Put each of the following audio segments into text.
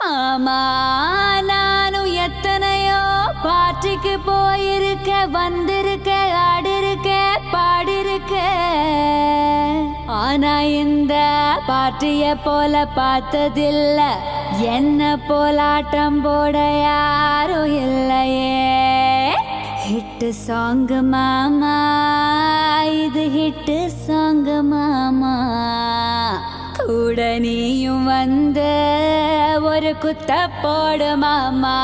மாமா நானும் எத்தனையோ பாட்டுக்கு போயிருக்க வந்திருக்க ஆடிருக்க பாடிருக்க ஆனா இந்த பாட்டிய போல பார்த்ததில்ல என்ன போலாட்டம் போட யாரும் இல்லையே ஹிட்டு சாங் மாமா இது ஹிட்டு சாங் மாமா கூட நீயும் வந்து ஒரு குத்த போடு மாமா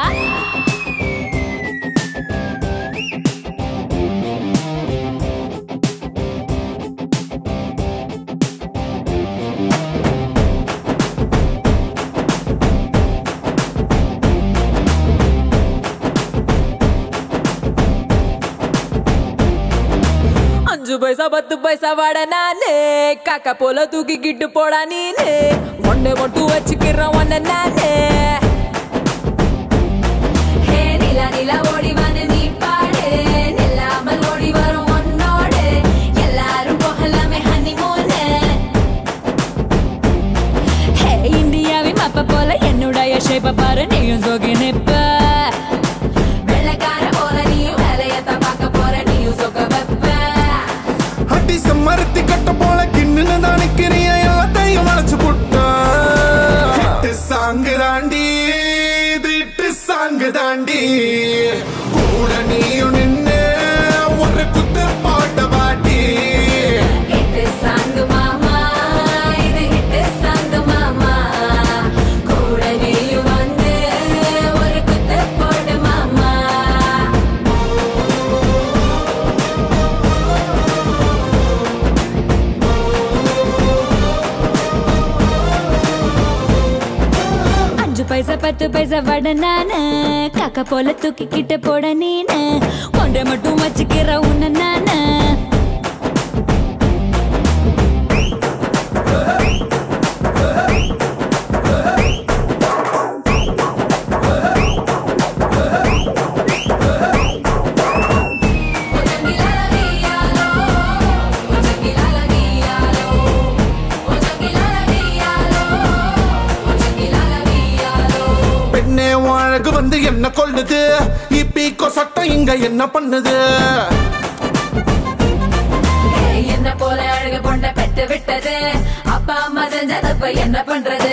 அஞ்சு பைசா பத்து பைசா வாட நானு காக்கா போல தூக்கிக்கிட்டு போடா நீனு ஒண்ணு மட்டும் வச்சுக்கிறேன் ஒன்ன நானு ஹே நிலா நிலா ஓடி வந்து நீ பாடு நில்லாமல் ஓடி வரும் உன்னோடு எல்லாரும் போகலாமே ஹனிமூனு ஹே இந்தியாவின் மப்ப போல என்னுடைய ஷேப்ப பாரு நீயும் சோகி நிப்ப வெள்ளக்கார போல நீயும் வேலையத்தான் பார்க்க போற நீயும் சொக்க வைப்ப அடி செம்மரத்தி கட்ட போல கிண்ணுன்னு தான் நிக்கிறிய எல்லாத்தையும் வளைச்சு புட்டா சாங்கு தாண்டி இது இட்டு சாங்கு தாண்டி கூட நீயும் நின்னு ஒரு குத்து பாட்ட வாட்டி ஹிட்டு சாங்கு மாமா இது ஹிட்டு சாங்கு மாமா கூட நீயும் வந்து ஒரு குத்து போடு மாமா அஞ்சு பைசா பத்து பைசா வட நானு காக்கா போல தூக்கிக்கிட்டு போட நீனு ஒன்றை மட்டும் வச்சுக்கிற உன்ன நானு பெண்ணே உன் அழகு வந்து என்ன கொள்ளுது இப்பீக்கோ சட்டம் இங்க என்ன பண்ணுது என்ன போல அழகு பொண்ண பெற்று விட்டது அப்பா அம்மா செஞ்சதப்ப என்ன பண்றது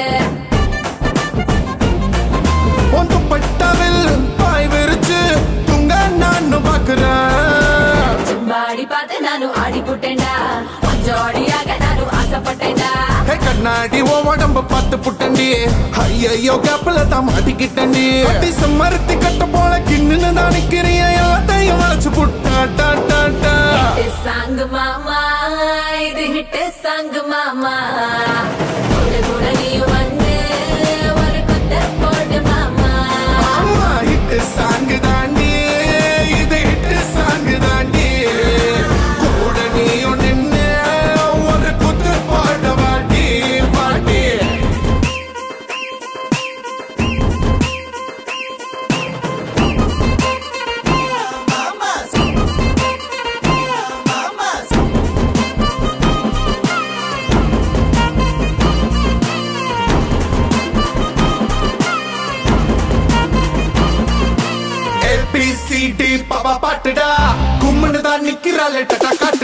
உன் துப்பட்டாவில் பாய் விரிச்சு தூங்க நானும் பாக்குறேன் சும்மாடி பார்த்து நானும் ஆடி புட்டேன்டா கொஞ்சம் ஆடியாக நானும் ஆசைப்பட்டேன்டா ஹே கண்ணாடி ஓ உடம்ப பார்த்து புட்டண்டி ஐயோ கேப்பல தான் மாட்டிக்கிட்டண்டி அடி சம்மரத்தி கட்ட போல கிண்ணுன்னு தான் நிக்கிறிய எல்லாத்தையும் வளைச்சு புட்டா டா டா டா ஹிட்டு சாங்கு மாமா இது ஹிட்டு சாங்கு மாமா கூட கூட நீயும் வந்து ஒரு குத்த போடு மாமா அம்மா ஹிட்டு சாங்கு தாண்டி இது ஹிட்டு சாங்கு தாண்டி கூட நீயும் நின்னு ஒரு குத்து பாட வாட்டி பாட்டி ஏபிசிடி பாப்பா பாட்டுடா கும்முன்னு தான் நிக்கிறாளே டட்டா